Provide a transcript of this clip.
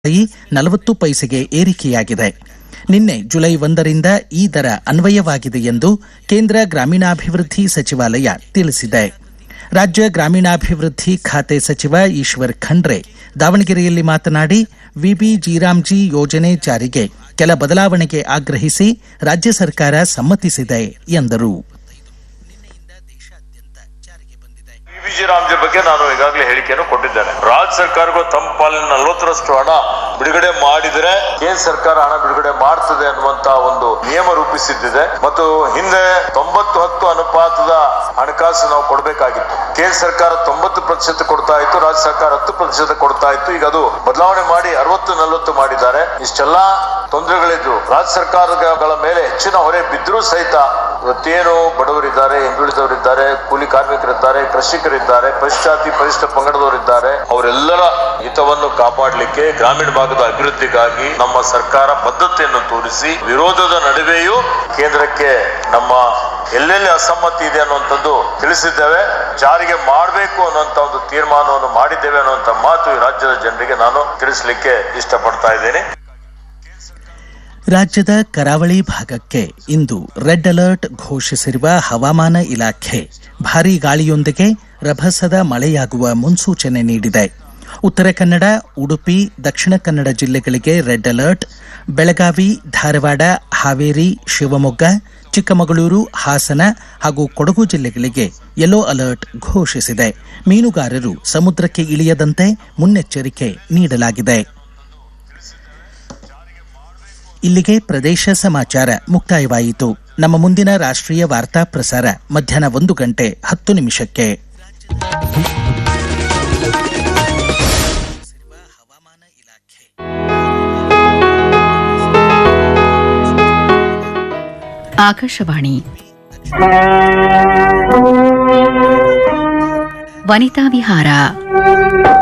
ರೂಪಾಯಿ ನಲವತ್ತು ಪೈಸೆಗೆ ಏರಿಕೆಯಾಗಿದೆ ನಿನ್ನೆ ಜುಲೈ ಒಂದರಿಂದ ಈ ದರ ಅನ್ವಯವಾಗಿದೆ ಎಂದು ಕೇಂದ್ರ ಗ್ರಾಮೀಣಾಭಿವೃದ್ಧಿ ಸಚಿವಾಲಯ ತಿಳಿಸಿದೆ ರಾಜ್ಯ ಗ್ರಾಮೀಣಾಭಿವೃದ್ಧಿ ಖಾತೆ ಸಚಿವ ಈಶ್ವರ್ ಖಂಡ್ರೆ ದಾವಣಗೆರೆಯಲ್ಲಿ ಮಾತನಾಡಿ ವಿಬಿ ಜೀರಾಮ್ಜಿ ಯೋಜನೆ ಜಾರಿಗೆ ಕೆಲ ಬದಲಾವಣೆಗೆ ಆಗ್ರಹಿಸಿ ರಾಜ್ಯ ಸರ್ಕಾರ ಸಮ್ಮತಿಸಿದೆ ಎಂದರು ವಿಜಿ ರಾಮ್ಜಿ ಬಗ್ಗೆ ನಾನು ಈಗಾಗಲೇ ಹೇಳಿಕೆಯನ್ನು ಕೊಟ್ಟಿದ್ದೇನೆ ರಾಜ್ಯ ಸರ್ಕಾರಗಳು ತಮ್ಮ ಪಾಲಿನ ನಲವತ್ತರಷ್ಟು ಹಣ ಬಿಡುಗಡೆ ಮಾಡಿದರೆ ಕೇಂದ್ರ ಸರ್ಕಾರ ಹಣ ಬಿಡುಗಡೆ ಮಾಡ್ತದೆ ಅನ್ನುವಂತ ಒಂದು ನಿಯಮ ರೂಪಿಸಿದ್ದಿದೆ ಮತ್ತು ಹಿಂದೆ ತೊಂಬತ್ತು ಹತ್ತು ಅನುಪಾತದ ಹಣಕಾಸು ನಾವು ಕೊಡಬೇಕಾಗಿತ್ತು ಕೇಂದ್ರ ಸರ್ಕಾರ ತೊಂಬತ್ತು ಪ್ರತಿಶತ ಕೊಡ್ತಾ ಇತ್ತು ರಾಜ್ಯ ಸರ್ಕಾರ ಹತ್ತು ಪ್ರತಿಶತ ಕೊಡ್ತಾ ಇತ್ತು ಈಗ ಅದು ಬದಲಾವಣೆ ಮಾಡಿ ಅರವತ್ತು ನಲವತ್ತು ಮಾಡಿದ್ದಾರೆ ಇಷ್ಟೆಲ್ಲಾ ತೊಂದರೆಗಳಿದ್ರು ರಾಜ್ಯ ಸರ್ಕಾರಗಳ ಮೇಲೆ ಹೆಚ್ಚಿನ ಹೊರೆ ಬಿದ್ದರೂ ಸಹಿತ ಇವತ್ತೇನು ಬಡವರಿದ್ದಾರೆ ಹಿಂದುಳಿದವರಿದ್ದಾರೆ ಕೂಲಿ ಕಾರ್ಮಿಕರಿದ್ದಾರೆ ಕೃಷಿಕರಿದ್ದಾರೆ ಪರಿಶಾತಿ ಪರಿಶಿಷ್ಟ ಪಂಗಡದವರಿದ್ದಾರೆ ಅವರೆಲ್ಲರ ಹಿತವನ್ನು ಕಾಪಾಡಲಿಕ್ಕೆ ಗ್ರಾಮೀಣ ಭಾಗದ ಅಭಿವೃದ್ಧಿಗಾಗಿ ನಮ್ಮ ಸರ್ಕಾರ ಬದ್ಧತೆಯನ್ನು ತೋರಿಸಿ ವಿರೋಧದ ನಡುವೆಯೂ ಕೇಂದ್ರಕ್ಕೆ ನಮ್ಮ ಎಲ್ಲೆಲ್ಲಿ ಅಸಮ್ಮತಿ ಇದೆ ಅನ್ನುವಂಥದ್ದು ತಿಳಿಸಿದ್ದೇವೆ ಜಾರಿಗೆ ಮಾಡಬೇಕು ಅನ್ನುವಂತ ಒಂದು ತೀರ್ಮಾನವನ್ನು ಮಾಡಿದ್ದೇವೆ ಅನ್ನುವಂತ ಮಾತು ಈ ರಾಜ್ಯದ ಜನರಿಗೆ ನಾನು ತಿಳಿಸಲಿಕ್ಕೆ ಇಷ್ಟಪಡ್ತಾ ಇದ್ದೇನೆ ರಾಜ್ಯದ ಕರಾವಳಿ ಭಾಗಕ್ಕೆ ಇಂದು ರೆಡ್ ಅಲರ್ಟ್ ಘೋಷಿಸಿರುವ ಹವಾಮಾನ ಇಲಾಖೆ ಭಾರೀ ಗಾಳಿಯೊಂದಿಗೆ ರಭಸದ ಮಳೆಯಾಗುವ ಮುನ್ಸೂಚನೆ ನೀಡಿದೆ ಉತ್ತರ ಕನ್ನಡ ಉಡುಪಿ ದಕ್ಷಿಣ ಕನ್ನಡ ಜಿಲ್ಲೆಗಳಿಗೆ ರೆಡ್ ಅಲರ್ಟ್ ಬೆಳಗಾವಿ ಧಾರವಾಡ ಹಾವೇರಿ ಶಿವಮೊಗ್ಗ ಚಿಕ್ಕಮಗಳೂರು ಹಾಸನ ಹಾಗೂ ಕೊಡಗು ಜಿಲ್ಲೆಗಳಿಗೆ ಯೆಲ್ಲೋ ಅಲರ್ಟ್ ಘೋಷಿಸಿದೆ ಮೀನುಗಾರರು ಸಮುದ್ರಕ್ಕೆ ಇಳಿಯದಂತೆ ಮುನ್ನೆಚ್ಚರಿಕೆ ನೀಡಲಾಗಿದೆ ಇಲ್ಲಿಗೆ ಪ್ರದೇಶ ಸಮಾಚಾರ ಮುಕ್ತಾಯವಾಯಿತು ನಮ್ಮ ಮುಂದಿನ ರಾಷ್ಟ್ರೀಯ ವಾರ್ತಾ ಪ್ರಸಾರ ಮಧ್ಯಾಹ್ನ ಒಂದು ಗಂಟೆ ಹತ್ತು ನಿಮಿಷಕ್ಕೆ ಆಕಾಶವಾಣಿ ವನಿತಾ ವಿಹಾರ